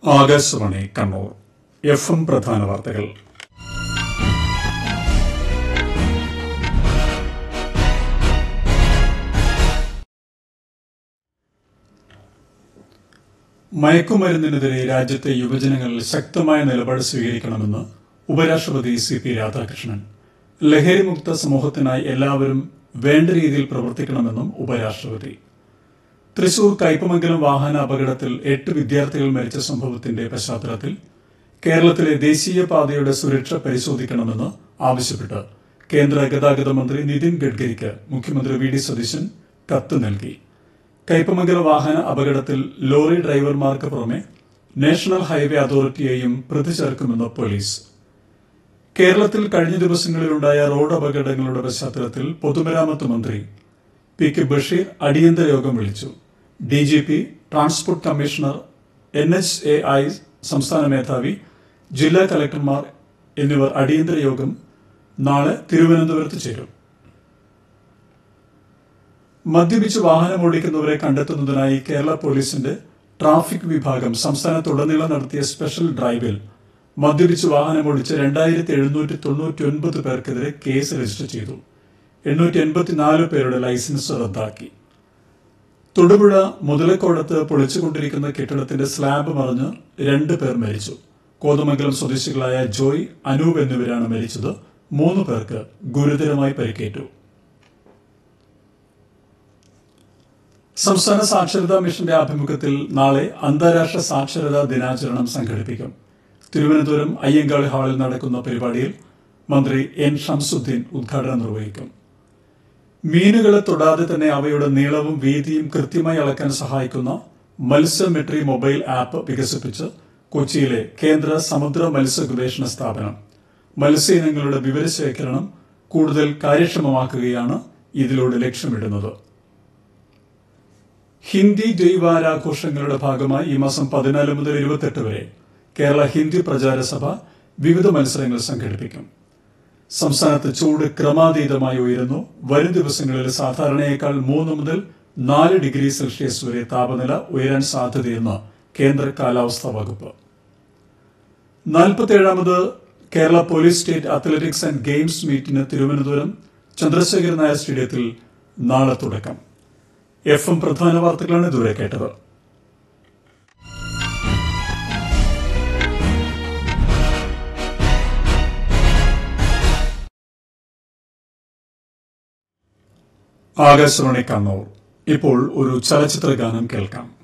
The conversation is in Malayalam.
ആകാശവാണി കണ്ണൂർ എഫ് എം പ്രധാന വാർത്തകൾ മയക്കുമരുന്നിനെതിരെ രാജ്യത്തെ യുവജനങ്ങൾ ശക്തമായ നിലപാട് സ്വീകരിക്കണമെന്ന് ഉപരാഷ്ട്രപതി സി പി രാധാകൃഷ്ണൻ ലഹരിമുക്ത സമൂഹത്തിനായി എല്ലാവരും വേണ്ട രീതിയിൽ പ്രവർത്തിക്കണമെന്നും ഉപരാഷ്ട്രപതി തൃശൂർ കയ്പമംഗലം വാഹന അപകടത്തിൽ എട്ട് വിദ്യാർത്ഥികൾ മരിച്ച സംഭവത്തിന്റെ പശ്ചാത്തലത്തിൽ കേരളത്തിലെ ദേശീയ പാതയുടെ സുരക്ഷ പരിശോധിക്കണമെന്ന് ആവശ്യപ്പെട്ട് കേന്ദ്ര ഗതാഗത മന്ത്രി നിതിൻ ഗഡ്കരിക്ക് മുഖ്യമന്ത്രി വി ഡി സതീശൻ കത്ത് നൽകി കയ്പമംഗലം വാഹന അപകടത്തിൽ ലോറി ഡ്രൈവർമാർക്ക് പുറമെ നാഷണൽ ഹൈവേ അതോറിറ്റിയെയും പ്രതി ചേർക്കുമെന്ന് പോലീസ് കേരളത്തിൽ കഴിഞ്ഞ ദിവസങ്ങളിലുണ്ടായ റോഡ് അപകടങ്ങളുടെ പശ്ചാത്തലത്തിൽ പൊതുമരാമത്ത് മന്ത്രി പി കെ ബഷീർ അടിയന്തര യോഗം വിളിച്ചു D G P transport commissioner N H A I സംസ്ഥാന മേധാവി ജില്ലാ കലക്ടർമാർ എന്നിവർ അടിയന്തര യോഗം നാളെ തിരുവനന്തപുരത്ത് ചേരും മദ്യപിച്ച് വാഹനമോടിക്കുന്നവരെ കണ്ടെത്തുന്നതിനായി കേരള പോലീസിന്റെ ട്രാഫിക് വിഭാഗം സംസ്ഥാനത്തുടനീളം നടത്തിയ സ്പെഷ്യൽ ഡ്രൈവിൽ മദ്യപിച്ച് വാഹനമോടിച്ച് രണ്ടായിരത്തി എഴുന്നൂറ്റി തൊണ്ണൂറ്റി ഒൻപത് പേർക്കെതിരെ കേസ് രജിസ്റ്റർ ചെയ്തു എണ്ണൂറ്റി എൺപത്തിനാല് പേരുടെ ലൈസൻസ് റദ്ദാക്കി തൊടുപുഴ മുതലക്കോടത്ത് പൊളിച്ചുകൊണ്ടിരിക്കുന്ന കെട്ടിടത്തിന്റെ സ്ലാബ് മറിഞ്ഞ് രണ്ട് പേർ മരിച്ചു കോതമംഗലം സ്വദേശികളായ ജോയ് അനൂപ് എന്നിവരാണ് മരിച്ചത് മൂന്ന് പേർക്ക് ഗുരുതരമായി പരിക്കേറ്റു സംസ്ഥാന സാക്ഷരതാ മിഷന്റെ ആഭിമുഖ്യത്തിൽ നാളെ അന്താരാഷ്ട്ര സാക്ഷരതാ ദിനാചരണം സംഘടിപ്പിക്കും തിരുവനന്തപുരം അയ്യങ്കാളി ഹാളിൽ നടക്കുന്ന പരിപാടിയിൽ മന്ത്രി എൻ ഷംസുദ്ദീൻ ഉദ്ഘാടനം നിർവഹിക്കും മീനുകളെ തൊടാതെ തന്നെ അവയുടെ നീളവും വീതിയും കൃത്യമായി അളക്കാൻ സഹായിക്കുന്ന മത്സ്യമെട്രി മൊബൈൽ ആപ്പ് വികസിപ്പിച്ച് കൊച്ചിയിലെ കേന്ദ്ര സമുദ്ര മത്സ്യ ഗവേഷണ സ്ഥാപനം മത്സ്യയിനങ്ങളുടെ വിവരശേഖരണം കൂടുതൽ കാര്യക്ഷമമാക്കുകയാണ് ഇതിലൂടെ ലക്ഷ്യമിടുന്നത് ഹിന്ദി ജൈവാരാഘോഷങ്ങളുടെ ഭാഗമായി ഈ മാസം പതിനാല് മുതൽ ഇരുപത്തെട്ട് വരെ കേരള ഹിന്ദി പ്രചാര സഭ വിവിധ മത്സരങ്ങൾ സംഘടിപ്പിക്കും സംസ്ഥാനത്ത് ചൂട് ക്രമാതീതമായി ഉയരുന്നു വരും ദിവസങ്ങളിൽ സാധാരണയേക്കാൾ മൂന്ന് മുതൽ നാല് ഡിഗ്രി സെൽഷ്യസ് വരെ താപനില ഉയരാൻ സാധ്യതയെന്ന് കേന്ദ്ര കാലാവസ്ഥാ വകുപ്പ് നാൽപ്പത്തിയേഴാമത് Kerala police state athletics and games മീറ്റിന് തിരുവനന്തപുരം ചന്ദ്രശേഖരൻ നായർ സ്റ്റേഡിയത്തിൽ നാളെ തുടക്കം എഫ് എം പ്രധാന വാർത്തകളാണ് ഇതുവരെ കേട്ടത് ആകാശവാണി കണ്ണൂർ ഇപ്പോൾ ഒരു ചലച്ചിത്ര ഗാനം കേൾക്കാം